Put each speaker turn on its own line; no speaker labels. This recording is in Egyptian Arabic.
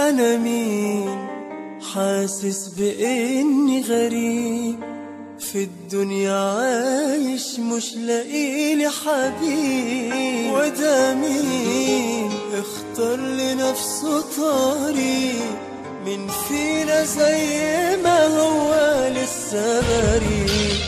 أنا مين حاسس بإني غريب في الدنيا عايش مش لاقيلي حبيب وده مين اختار لنفسه طريق من فينا زي ما هو لسه غريب